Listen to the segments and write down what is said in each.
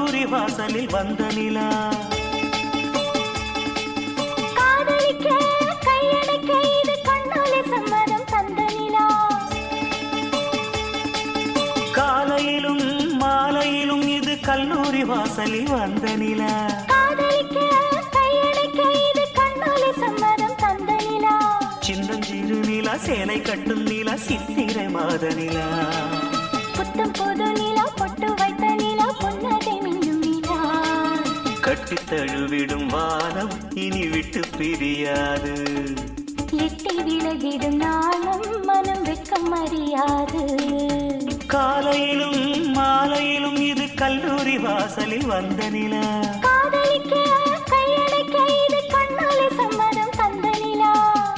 கல்லூரி வாசலில் வந்த நிலா காதலிக்க கையடைக்க இது கண்ணாலே சம்மதம் தந்த நிலா காலையிலும் மாலையிலும் இது கல்லூரி வாசலில் வந்த நிலா காதலிக்க கையடைக்க இது கண்ணாலே சம்மதம் தந்த நிலா சின்னஞ்சிறு நிலா சேலை கட்டும் நிலா சித்திரை மாத நிலா புத்தம் புது நிலா பொட்டு வைத்த நிலா புன்னகை மின்னும் நிலா கட்டித் தழுவிடும் வானம் இனி விட்டு பிரியாது எட்டி விலகிடும் நாளும் மனம் வெட்கம் அறியாது காலையிலும் மாலையிலும் இது கல்லூரி வாசலில் வந்த நிலா காதலிக்க கையடைக்க இது கண்ணாலே சம்மதம் தந்த நிலா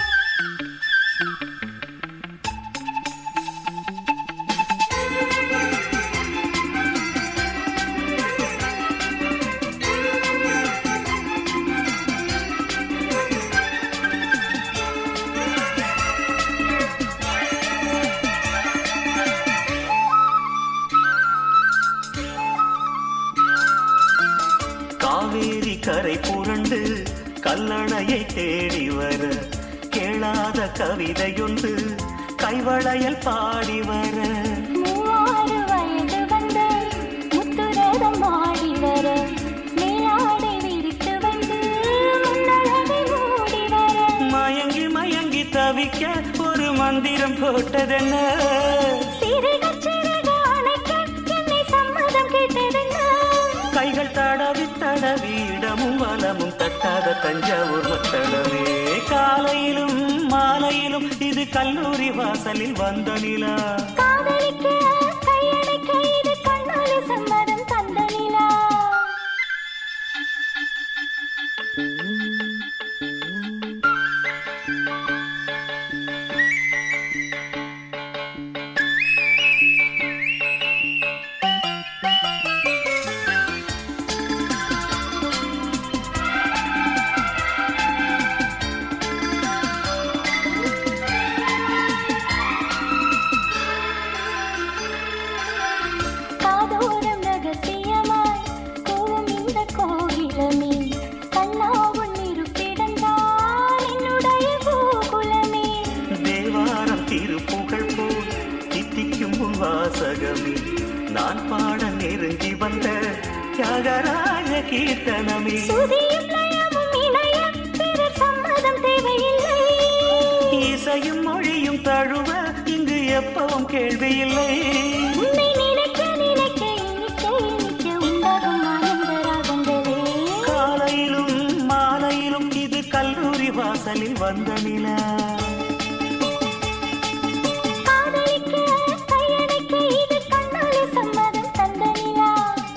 காவேரி கரை புரண்டு கல்லணையை தேடி வர கேளாத கவிதையொன்று கைவளையல் பாடி வர மூவாறு வயது வந்து முத்துரதம் ஆடி வர மேலாடை விரித்து வந்து முன்னழகை மூடி வர மயங்கி மயங்கி தவிக்க ஒரு மந்திரம் போட்டதென்ன சிறுகச் சிறுக அணைக்க என்னை சம்மதம் கேட்டதென்ன கைகள் தடவி தடவி இடமும் வலமும் தட்டாத தஞ்சாவூர் மத்தளமே காலையிலும் மாலையிலும் இது கல்லூரி வாசலில் வந்த நிலா காதலிக்க கையடைக்க இது கண்ணாலே சம்மதம் தந்த நிலா காதோரம் ரகசியமாய் கூவும் இந்த கோகிலமே கண்ணாவுள் இருப்பிடந்தான் என்னுடைய கோகுலமே தேவாரம் திருப்புகழ் போல் தித்திக்கும் உன் வாசகமே நான் பாட நெருங்கி வந்த தியாகராஜ கீர்த்தனமே சுதியும் லயமும் இணைய பிறர் சம்மதம் தேவையில்லை இசையும் மொழியும் தழுவ இங்கு எப்பவும் கேள்வி இல்லை உன்னை நினைக்க நினைக்க இனிக்க இனிக்க உண்டாகும் ஆனந்த ராகங்களே காலையிலும் மாலையிலும் இது கல்லூரி வாசலில் வந்த நிலா காதலிக்க கையடைக்க இது கண்ணாலே சம்மதம் தந்த நிலா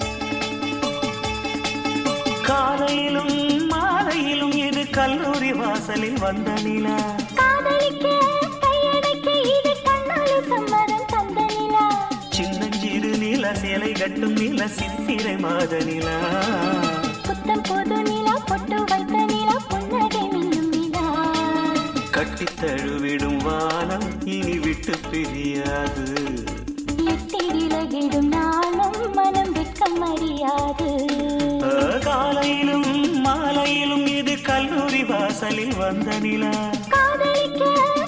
காலையிலும் மாலையிலும் இது கல்லூரி வாசலில் வந்த நிலா காதலிக்க கையடைக்க இது கண்ணாலே சம்மதம் தந்த நிலா சின்னஞ்சிறு நில சேலை கட்டும் நில சித்திரை மாத நிலா புத்தம் புது நிலா பொட்டு வைத்த நிலா புன்னகை மின்னும் நிலா கட்டித் தழுவிடும் வானம் இனி விட்டு பிரியாது எட்டி விலகிடும் நாளும் மனம் வெட்கம் அறியாது காலையிலும் மாலையிலும் இது கல்லூரி வாசலில் வந்த நிலா காதலிக்க